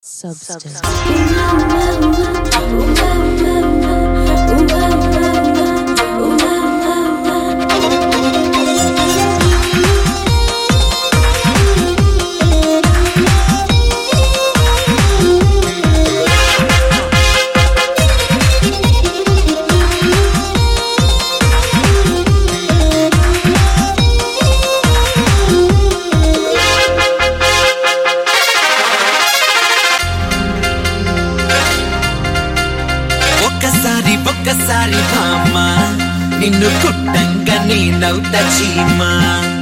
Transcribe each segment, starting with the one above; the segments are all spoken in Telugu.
substance. ఒక్కసారి ఒక్కసారి భామ నిన్ను కుట్టంగా నేనవుతా చీమా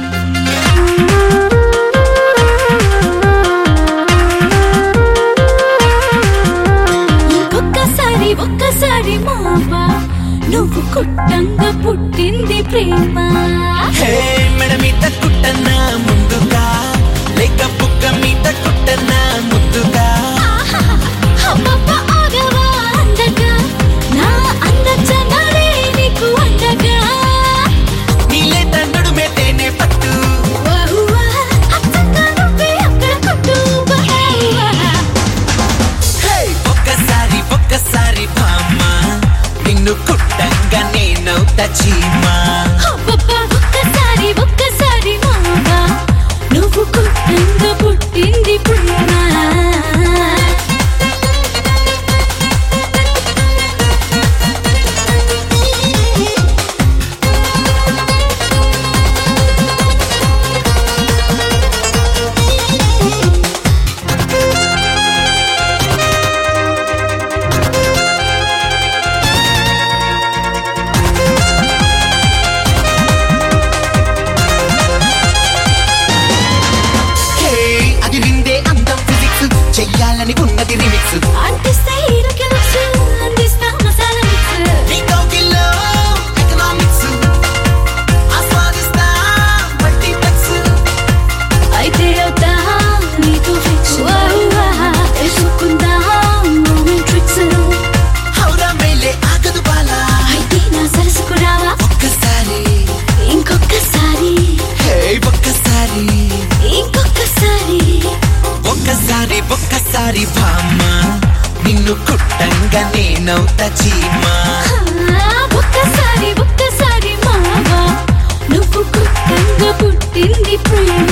ఒక్కసారి ఒక్కసారి మావా నువ్వు కుట్టంగా పుట్టింది ప్రేమ హే మెడ మీద కుట్టనా ముందుగా లేక బుక్క మీద కుట్టనా ముద్దుగా అబ్బబ్బ ఆగవా అందగా నా అందచనరే నీకు అందగా నీలే తండ్రుడు మేతేనే పట్టు వాహువా అచ్చంగా నువ్వే అక్కడ కొట్టు వాహువా హే ఒక్కసారి ఒక్కసారి భామ నిన్ను కుట్టంగా నేనవుతా చీమా అబ్బబ్బ ఒక్కసారి ఒక్కసారి మావా నువ్వు కుట్టంగా పుట్టింది ప్రేమ హే అది విందే అందం ఫిజిక్స్ చెయ్యాలని ఉన్నది రిమిక్స్ అంటిస్తే హీరోకి లుక్స్ అందిస్తా మసాలా మిక్స్ నీ కౌగిల్లో ఎకనామిక్స్ ఆస్వాదిస్తా మల్టీప్లెక్స్ అయితే అవుతా నీతో ఫిక్స్ తెలుసుకుందాం మూమెంట్ ట్రిక్స్ హౌరా మేలే ఆగదు బాలా అయితే నా సరసుకు రావా ఒక్కసారి ఇంకొకసారి హే ఒక్కసారి ఇంకొకసారి ఒక్కసారి ఒక్కసారి బామ్మ నిన్ను కుట్టంగా నేనవుతా చీమా ఆ, ఒక్కసారి ఒక్కసారి మావా నువ్వు కుట్టంగా పుట్టింది ప్రేమ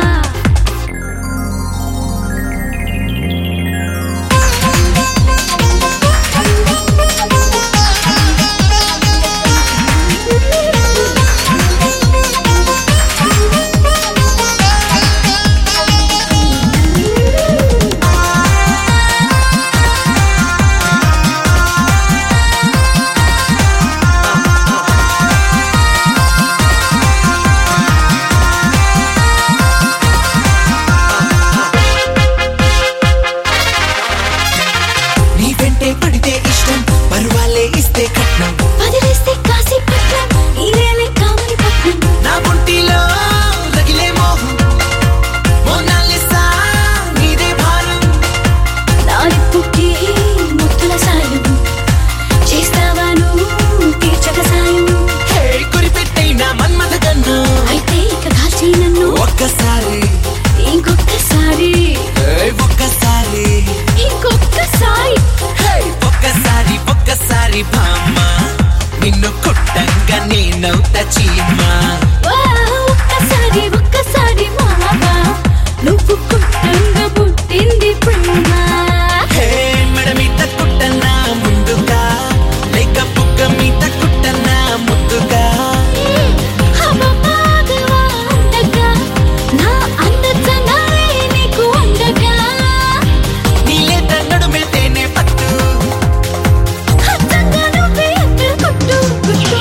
నీ వెంటే పడితే ఇష్టం పరువాలే ఇస్తే కట్నం వదిలేస్తే కాశీ పట్నం ఈరేలే కామని పట్నం నా ఒంటిలో రగిలే మోహం మోనాలిసా నీదే భారం నాలిప్పుకి ముత్తుల సాయం చేస్తావా నువ్వు తీర్చక సాయం హే కురిపెట్టైన మన్మథ కన్ను అయితే ఇక కాల్చి నన్ను ఒక్కసారి ఇంకొకసారి హే ఒక్కసారి ఇంకొకసారి హే ఒక్కసారి ఒక్కసారి బామ్మ నిన్ను కుట్టంగా నేనవుతా చీమా వా, ఒక్కసారి ఒక్కసారి మావా నువ్వు కుట్టంగా పుట్టింది ప్రేమ హే మెడ మీద కుట్టనా ముందుగా లేక బుక్క మీద కుట్టనా ముద్దుగా అమ్మమ్మాగవా అందగా నా అందచనరే నీకు అందగా నీలే తన్నడు మెతేనే పట్టు అచ్చంగా నువ్వే అక్కడ కొట్టు కొట్టు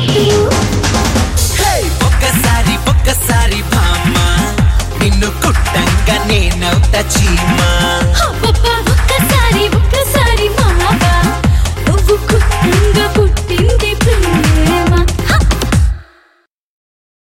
హే ఒక్కసారి ఒక్కసారి బామ్మ నిన్ను కుట్టంగా నేనవుతా చీమా